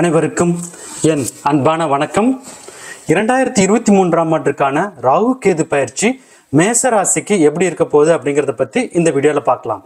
அனைவருக்கும் என் அன்பான வணக்கம் இரண்டாயிரத்தி இருபத்தி மூன்றாம் ஆண்டுக்கான ராகு கேது பயிற்சி மேச ராசிக்கு எப்படி இருக்க போகுது அப்படிங்கிறத பற்றி இந்த வீடியோவில் பார்க்கலாம்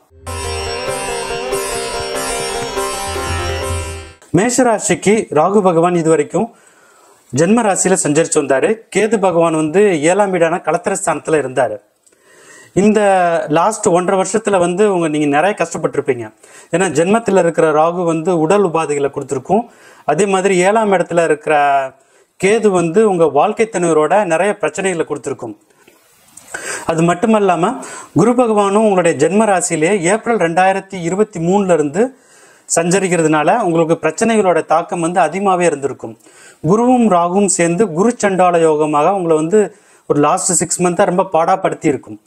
மேஷ ராசிக்கு ராகு பகவான் இது வரைக்கும் ஜென்ம ராசியில் சஞ்சரிச்சு வந்தார் கேது பகவான் வந்து ஏழாம் வீடான கலத்திர ஸ்தானத்தில் இருந்தார் இந்த லாஸ்ட் ஒன்றரை வருஷத்துல வந்து உங்க நீங்க நிறைய கஷ்டப்பட்டிருப்பீங்க ஏன்னா ஜென்மத்தில் இருக்கிற ராகு வந்து உடல் உபாதைகளை கொடுத்துருக்கும் அதே மாதிரி ஏழாம் இடத்துல இருக்கிற கேது வந்து உங்க வாழ்க்கை துணைவரோட நிறைய பிரச்சனைகளை கொடுத்துருக்கும் அது மட்டுமல்லாம குரு பகவானும் உங்களுடைய ஜென்ம ராசியிலே ஏப்ரல் ரெண்டாயிரத்தி இருபத்தி மூணுல இருந்து சஞ்சரிக்கிறதுனால உங்களுக்கு பிரச்சனைகளோட தாக்கம் வந்து அதிகமாகவே இருந்திருக்கும் குருவும் ராகுவும் சேர்ந்து குரு சண்டால யோகமாக உங்களை வந்து ஒரு லாஸ்ட் சிக்ஸ் மந்த்தாக ரொம்ப பாடாப்படுத்தி இருக்கும்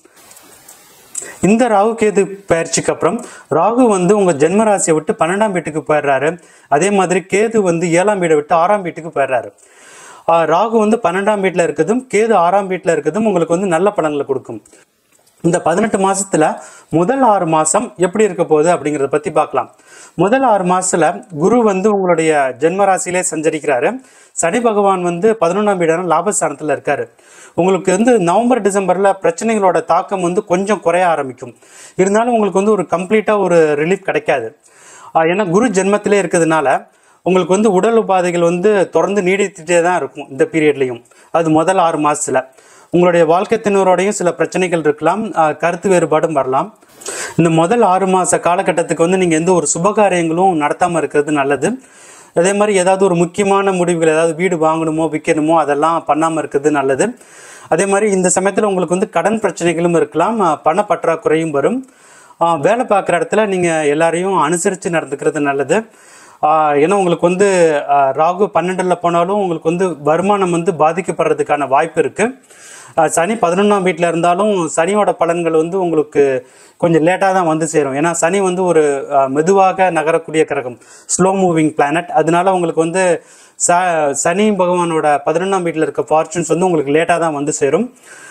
இந்த ராகு கேது பயிற்சிக்கு அப்புறம் ராகு வந்து உங்க ஜென்ம ராசியை விட்டு பன்னெண்டாம் வீட்டுக்கு போயிடுறாரு அதே மாதிரி கேது வந்து ஏழாம் வீடை விட்டு ஆறாம் வீட்டுக்கு போயிடுறாரு ஆஹ் ராகு வந்து பன்னெண்டாம் வீட்டில் இருக்கிறதும் கேது ஆறாம் வீட்டில் இருக்கிறதும் உங்களுக்கு வந்து நல்ல பலன்களை கொடுக்கும் இந்த பதினெட்டு மாசத்துல முதல் ஆறு மாசம் எப்படி இருக்க போகுது அப்படிங்கிறத பத்தி பார்க்கலாம் முதல் ஆறு மாசத்துல குரு வந்து உங்களுடைய ஜென்ம ராசியிலே சஞ்சரிக்கிறாரு சனி பகவான் வந்து பதினொன்றாம் வீடான லாபஸ்தானத்துல இருக்காரு உங்களுக்கு வந்து நவம்பர் டிசம்பர்ல பிரச்சனைகளோட தாக்கம் வந்து கொஞ்சம் குறைய ஆரம்பிக்கும் இருந்தாலும் உங்களுக்கு வந்து ஒரு கம்ப்ளீட்டா ஒரு ரிலீஃப் கிடைக்காது ஆஹ் ஏன்னா குரு ஜென்மத்திலே இருக்கிறதுனால உங்களுக்கு வந்து உடல் உபாதைகள் வந்து தொடர்ந்து நீடித்துட்டே தான் இருக்கும் இந்த பீரியட்லையும் அது முதல் ஆறு மாசத்துல உங்களுடைய வாழ்க்கைத்தினரோடையும் சில பிரச்சனைகள் இருக்கலாம் ஆஹ் கருத்து வேறுபாடும் வரலாம் இந்த முதல் ஆறு மாச காலகட்டத்துக்கு வந்து நீங்க எந்த ஒரு சுபகாரியங்களும் நடத்தாம இருக்கிறது நல்லது அதே மாதிரி ஏதாவது ஒரு முக்கியமான முடிவுகள் ஏதாவது வீடு வாங்கணுமோ விற்கணுமோ அதெல்லாம் பண்ணாம இருக்கிறது நல்லது அதே மாதிரி இந்த சமயத்தில் உங்களுக்கு வந்து கடன் பிரச்சனைகளும் இருக்கலாம் ஆஹ் பண பற்றாக்குறையும் வரும் ஆஹ் வேலை பார்க்குற இடத்துல நீங்கள் எல்லாரையும் அனுசரித்து நடந்துக்கிறது நல்லது ஆஹ் ஏன்னா உங்களுக்கு வந்து ஆஹ் ராகு பன்னெண்டில் போனாலும் உங்களுக்கு வந்து வருமானம் வந்து பாதிக்கப்படுறதுக்கான வாய்ப்பு இருக்குது சனி பதினொன்றாம் வீட்டில் இருந்தாலும் சனியோட பலன்கள் வந்து உங்களுக்கு கொஞ்சம் லேட்டாக தான் வந்து சேரும் ஏன்னா சனி வந்து ஒரு ஆஹ் மெதுவாக நகரக்கூடிய கிரகம் ஸ்லோ மூவிங் பிளானட் அதனால உங்களுக்கு வந்து ச சனி பகவானோட பதினொன்றாம் வீட்டில் இருக்க ஃபார்ச்சூன்ஸ் வந்து உங்களுக்கு லேட்டாக தான் வந்து சேரும்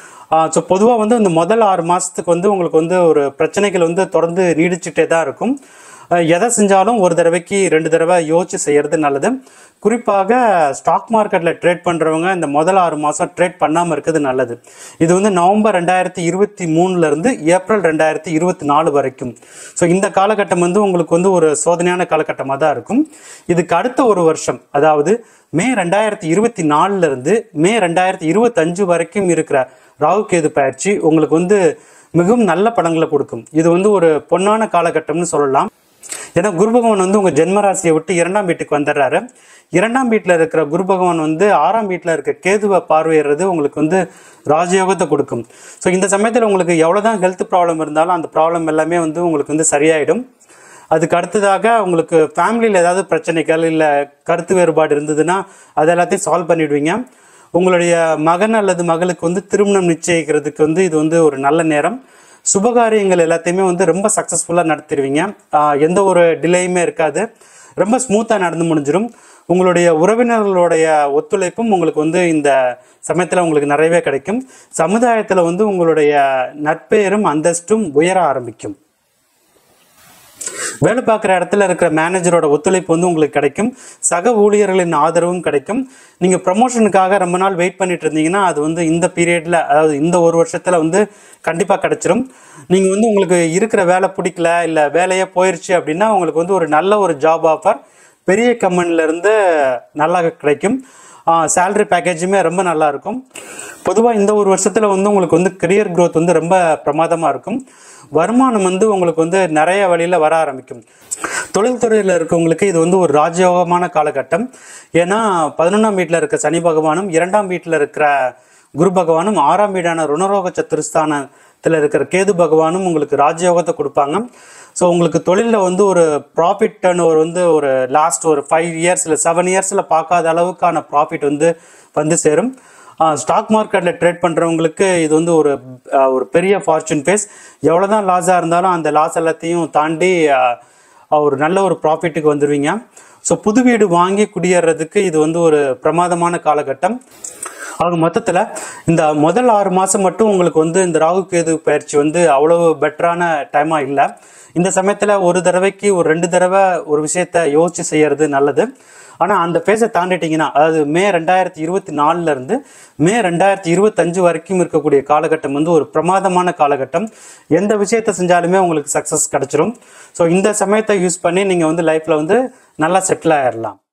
ஸோ பொதுவாக வந்து இந்த முதல் ஆறு மாதத்துக்கு வந்து உங்களுக்கு வந்து ஒரு பிரச்சனைகள் வந்து தொடர்ந்து நீடிச்சுட்டே தான் இருக்கும் அஹ் எதை செஞ்சாலும் ஒரு தடவைக்கு ரெண்டு தடவை யோசிச்சு செய்யறது நல்லது குறிப்பாக ஸ்டாக் மார்க்கெட்டில் ட்ரேட் பண்ணுறவங்க இந்த முதல் ஆறு மாதம் ட்ரேட் பண்ணாமல் இருக்கிறது நல்லது இது வந்து நவம்பர் ரெண்டாயிரத்தி இருபத்தி மூணுலேருந்து ஏப்ரல் ரெண்டாயிரத்தி இருபத்தி நாலு வரைக்கும் ஸோ இந்த காலகட்டம் வந்து உங்களுக்கு வந்து ஒரு சோதனையான காலகட்டமாக தான் இருக்கும் இதுக்கு அடுத்த ஒரு வருஷம் அதாவது மே ரெண்டாயிரத்தி இருபத்தி நாலுலேருந்து மே ரெண்டாயிரத்தி இருபத்தஞ்சு வரைக்கும் இருக்கிற ராகு கேது பயிற்சி உங்களுக்கு வந்து மிகவும் நல்ல பலன்களை கொடுக்கும் இது வந்து ஒரு பொன்னான காலகட்டம்னு சொல்லலாம் ஏன்னா குரு பகவான் வந்து உங்க ஜென்ம ராசியை விட்டு இரண்டாம் வீட்டுக்கு வந்துடுறாரு இரண்டாம் வீட்டில் இருக்கிற குரு பகவான் வந்து ஆறாம் வீட்டில் இருக்க கேதுவை பார்வையிடுறது உங்களுக்கு வந்து ராஜயோகத்தை கொடுக்கும் ஸோ இந்த சமயத்தில் உங்களுக்கு எவ்வளோதான் ஹெல்த் ப்ராப்ளம் இருந்தாலும் அந்த ப்ராப்ளம் எல்லாமே வந்து உங்களுக்கு வந்து சரியாயிடும் அதுக்கு அடுத்ததாக உங்களுக்கு ஃபேமிலியில் ஏதாவது பிரச்சனைகள் இல்லை கருத்து வேறுபாடு இருந்ததுன்னா அது எல்லாத்தையும் சால்வ் பண்ணிடுவீங்க உங்களுடைய மகன் அல்லது மகளுக்கு வந்து திருமணம் நிச்சயிக்கிறதுக்கு வந்து இது வந்து ஒரு நல்ல நேரம் சுபகாரியங்கள் எல்லாத்தையுமே வந்து ரொம்ப சக்ஸஸ்ஃபுல்லாக நடத்திடுவீங்க ஆஹ் எந்த ஒரு டிலேயுமே இருக்காது ரொம்ப ஸ்மூத்தாக நடந்து முடிஞ்சிடும் உங்களுடைய உறவினர்களுடைய ஒத்துழைப்பும் உங்களுக்கு வந்து இந்த சமயத்தில் உங்களுக்கு நிறையவே கிடைக்கும் சமுதாயத்தில் வந்து உங்களுடைய நட்பெயரும் அந்தஸ்தும் உயர ஆரம்பிக்கும் வேலை பார்க்குற இடத்துல இருக்கிற மேனேஜரோட ஒத்துழைப்பு வந்து உங்களுக்கு கிடைக்கும் சக ஊழியர்களின் ஆதரவும் கிடைக்கும் நீங்கள் ப்ரமோஷனுக்காக ரொம்ப நாள் வெயிட் பண்ணிட்டு இருந்தீங்கன்னா அது வந்து இந்த பீரியடில் அதாவது இந்த ஒரு வருஷத்தில் வந்து கண்டிப்பாக கிடைச்சிரும் நீங்கள் வந்து உங்களுக்கு இருக்கிற வேலை பிடிக்கல இல்லை வேலையே போயிடுச்சு அப்படின்னா உங்களுக்கு வந்து ஒரு நல்ல ஒரு ஜாப் ஆஃபர் பெரிய கம்பெனில இருந்து நல்லா கிடைக்கும் சேலரி பேக்கேஜுமே ரொம்ப நல்லா இருக்கும் பொதுவாக இந்த ஒரு வருஷத்தில் வந்து உங்களுக்கு வந்து கரியர் growth வந்து ரொம்ப பிரமாதமாக இருக்கும் வருமானம் வந்து உங்களுக்கு வந்து நிறைய வழியில் வர ஆரம்பிக்கும் தொழில்துறையில் இருக்கவங்களுக்கு இது வந்து ஒரு ராஜயோகமான காலகட்டம் ஏன்னா பதினொன்றாம் வீட்டில் இருக்க சனி பகவானும் இரண்டாம் வீட்டில் இருக்கிற குரு பகவானும் ஆறாம் வீடான ருணரோக சத்துருஸ்தானத்தில் இருக்கிற கேது பகவானும் உங்களுக்கு ராஜயோகத்தை கொடுப்பாங்க ஸோ உங்களுக்கு தொழிலில் வந்து ஒரு ப்ராஃபிட் டர்ன் ஒரு வந்து ஒரு லாஸ்ட் ஒரு ஃபைவ் இயர்ஸ் இல்லை செவன் இயர்ஸில் பார்க்காத அளவுக்கான ப்ராஃபிட் வந்து வந்து சேரும் ஸ்டாக் மார்க்கெட்டில் ட்ரேட் பண்ணுறவங்களுக்கு இது வந்து ஒரு ஆஹ் ஒரு பெரிய ஃபார்ச்சூன் பேஸ் எவ்வளோ தான் லாஸாக இருந்தாலும் அந்த லாஸ் எல்லாத்தையும் தாண்டி ஆஹ் ஒரு நல்ல ஒரு ப்ராஃபிட்டுக்கு வந்துடுவீங்க ஸோ புது வீடு வாங்கி குடியேறதுக்கு இது வந்து ஒரு பிரமாதமான காலகட்டம் ஆக மொத்தத்தில் இந்த முதல் ஆறு மாதம் மட்டும் உங்களுக்கு வந்து இந்த ராகு கேது பயிற்சி வந்து அவ்வளவு பெட்டரான டைமாக இல்லை இந்த சமயத்தில் ஒரு தடவைக்கு ஒரு ரெண்டு தடவை ஒரு விஷயத்த யோசிச்சு செய்யறது நல்லது ஆனால் அந்த ஃபேஸை தாண்டிட்டீங்கன்னா அதாவது மே ரெண்டாயிரத்தி இருபத்தி நாலுல இருந்து மே ரெண்டாயிரத்தி இருபத்தஞ்சு வரைக்கும் இருக்கக்கூடிய காலகட்டம் வந்து ஒரு பிரமாதமான காலகட்டம் எந்த விஷயத்தை செஞ்சாலுமே உங்களுக்கு சக்ஸஸ் கிடைச்சிரும் ஸோ இந்த சமயத்தை யூஸ் பண்ணி நீங்கள் வந்து லைஃப்பில் வந்து நல்லா செட்டில் ஆயிடலாம்